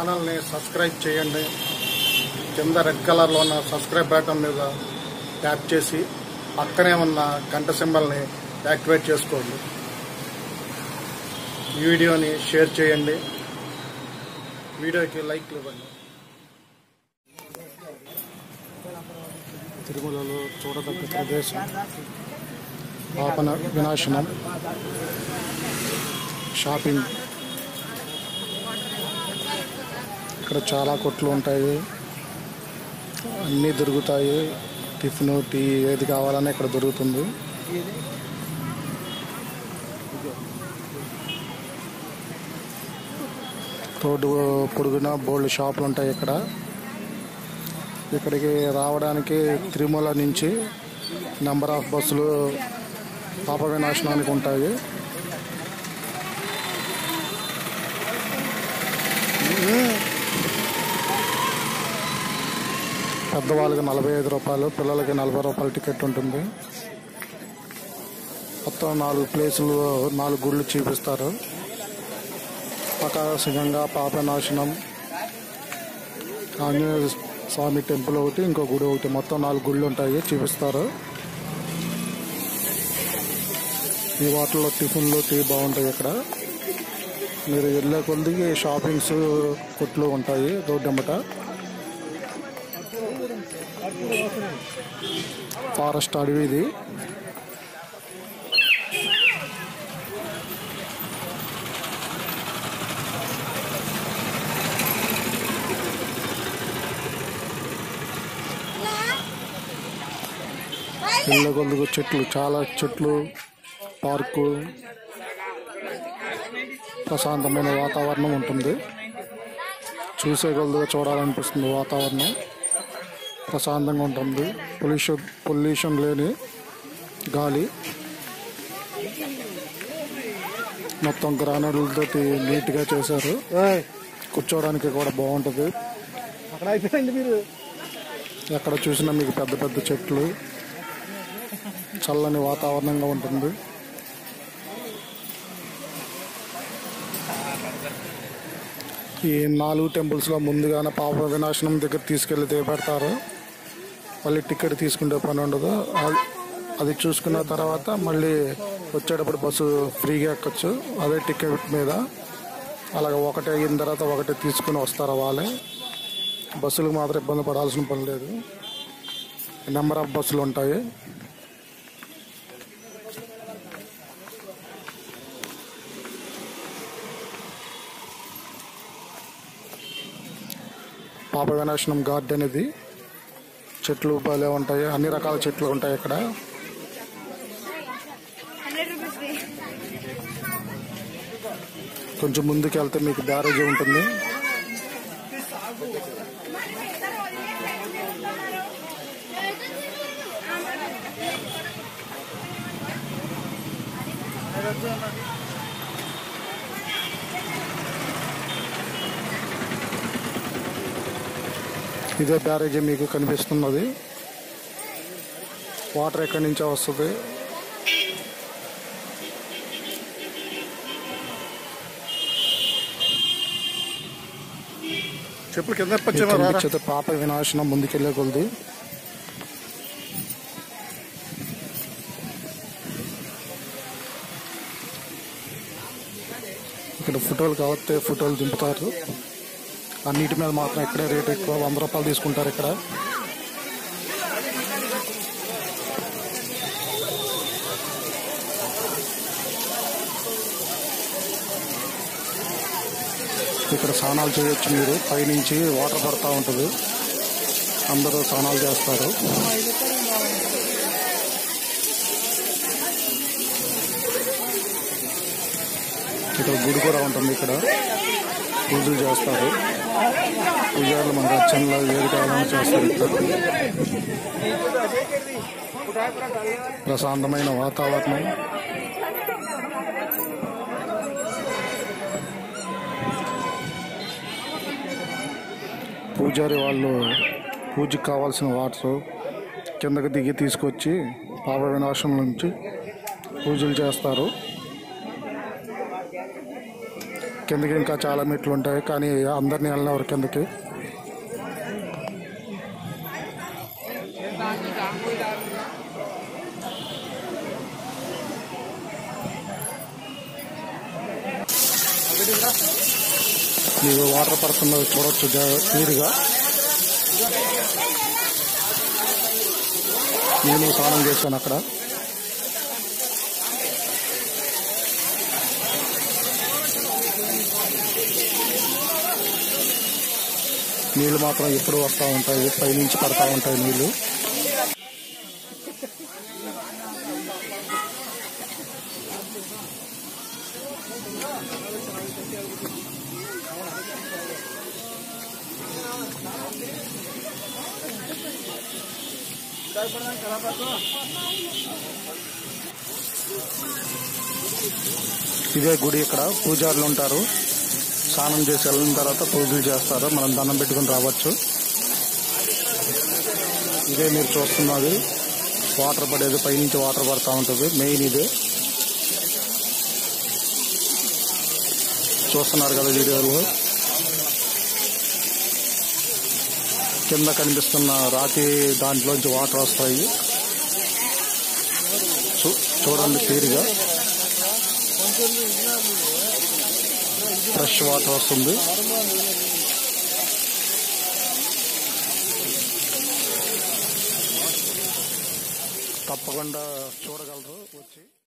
ఛానల్ని సబ్స్క్రైబ్ చేయండి కింద రెడ్ కలర్లో ఉన్న సబ్స్క్రైబ్ బటన్ మీద ట్యాప్ చేసి పక్కనే ఉన్న గంట సింబల్ని యాక్టివేట్ చేసుకోండి ఈ వీడియోని షేర్ చేయండి వీడియోకి లైక్లు ఇవ్వండి తిరుమలలో చూడదగ్గ ప్రదేశం పాపన వినాశనం షాపింగ్ ఇక్కడ చాలా కొట్లు ఉంటాయి అన్నీ దొరుకుతాయి టిఫిన్ టీ ఏది కావాలన్నా ఇక్కడ దొరుకుతుంది రోడ్డు పొడుగున బోల్డ్ షాపులు ఉంటాయి ఇక్కడ ఇక్కడికి రావడానికి తిరుమల నుంచి నెంబర్ ఆఫ్ బస్సులు పాప వినాశనానికి ఉంటాయి పెద్దవాళ్ళకి నలభై ఐదు రూపాయలు పిల్లలకి నలభై రూపాయల టికెట్ ఉంటుంది మొత్తం నాలుగు ప్లేసులు నాలుగు గుళ్ళు చూపిస్తారు ప్రకాశంగా పాపనాశనం ఆంజనేయ స్వామి టెంపుల్ ఒకటి ఇంకో గుడి ఒకటి మొత్తం నాలుగు గుళ్ళు ఉంటాయి చూపిస్తారు ఈ వాటిలో టిఫిన్లు టీ బాగుంటాయి ఇక్కడ మీరు వెళ్ళే కొద్దికి షాపింగ్స్ కొట్లు ఉంటాయి రోడ్డెంబట ఫారెస్ట్ అడవి ఇది ఇళ్ళ కొద్దిగా చెట్లు చాలా చెట్లు పార్కు ప్రశాంతమైన వాతావరణం ఉంటుంది చూసే కొద్దిగా చూడాలనిపిస్తుంది వాతావరణం ప్రశాంతంగా ఉంటుంది పొల్యూషన్ పొల్యూషన్ లేని గాలి మొత్తం గ్రానైట్లతోటి నీట్గా చేశారు కూర్చోవడానికి కూడా బాగుంటుంది అక్కడ అయిపోయింది మీరు ఎక్కడ చూసినా మీకు పెద్ద పెద్ద చెట్లు చల్లని వాతావరణంగా ఉంటుంది ఈ నాలుగు టెంపుల్స్లో ముందుగానే పాప వినాశనం దగ్గర తీసుకెళ్లి పెడతారు మళ్ళీ టికెట్ తీసుకుంటే పని ఉండదు అది- అది చూసుకున్న తర్వాత మళ్ళీ వచ్చేటప్పుడు బస్సు ఫ్రీగా ఎక్కొచ్చు అదే టికెట్ మీద అలాగ ఒకటి అయిన తర్వాత ఒకటి తీసుకుని వస్తారు వాళ్ళే బస్సులకు మాత్రం ఇబ్బంది పడాల్సిన పని లేదు నెంబర్ ఆఫ్ బస్సులు ఉంటాయి పాప వినాశనం గార్డెన్ ఇది చెట్లు భలే ఉంటాయి అన్ని రకాల చెట్లు ఉంటాయి ఇక్కడ హండ్రెడ్ రూపీస్కి కొంచెం ముందుకు వెళ్తే మీకు బ్యారేజ్ ఉంటుంది ఇదే బ్యారేజ్ మీకు కనిపిస్తున్నది వాటర్ ఎక్కడి నుంచో వస్తుంది చెప్పులు కింద మీకు కనిపించేది పాప వినాశనం ముందుకెళ్లే కొద్ది ఇక్కడ ఫోటోలు కావస్తే ఫోటోలు దింపుతారు అన్నిటి మీద మాత్రం ఇక్కడే రేట్ ఎక్కువ వంద రూపాయలు తీసుకుంటారు ఇక్కడ ఇక్కడ స్నానాలు చేయొచ్చు మీరు పైనుంచి వాటర్ పడతా ఉంటుంది అందరూ స్నానాలు చేస్తారు ఇక్కడ గుడి కూడా ఉంటుంది ఇక్కడ పూజలు చేస్తారు పూజారులు మన రచనలో ఏది కావాలని చేస్తారు ఇక్కడ ప్రశాంతమైన వాతావరణం పూజారి వాళ్ళు పూజకి కావాల్సిన వాటర్ కిందకి దిగి తీసుకొచ్చి పాప వినాశం నుంచి పూజలు చేస్తారు కిందకి ఇంకా చాలా మెట్లు ఉంటాయి కానీ అందరినీ వెళ్ళినవారు కిందకి మీకు వాటర్ పడుతున్నది చూడొచ్చు జా- క్లియర్గా నేను స్నానం చేశాను అక్కడ నీళ్లు మాత్రం ఎప్పుడు వస్తూ ఉంటాయి పైనుంచి పడతా ఉంటాయి నీళ్లు ఇదే గుడి ఇక్కడ పూజారులు ఉంటారు స్నానం చేసి వెళ్ళిన తర్వాత పూజలు చేస్తారు మనం దండం పెట్టుకుని రావచ్చు ఇదే మీరు చూస్తున్నది వాటర్ పడేది పైనుంచి వాటర్ పడతా ఉంటుంది మెయిన్ ఇదే చూస్తున్నారు కదా వీడియోలో కింద కనిపిస్తున్న రాతి దాంట్లోంచి వాటర్ వస్తాయి చూ- చూడండి క్లియర్గా ఫ్రెష్ వాటర్ వస్తుంది తప్పకుండా చూడగలరు వచ్చి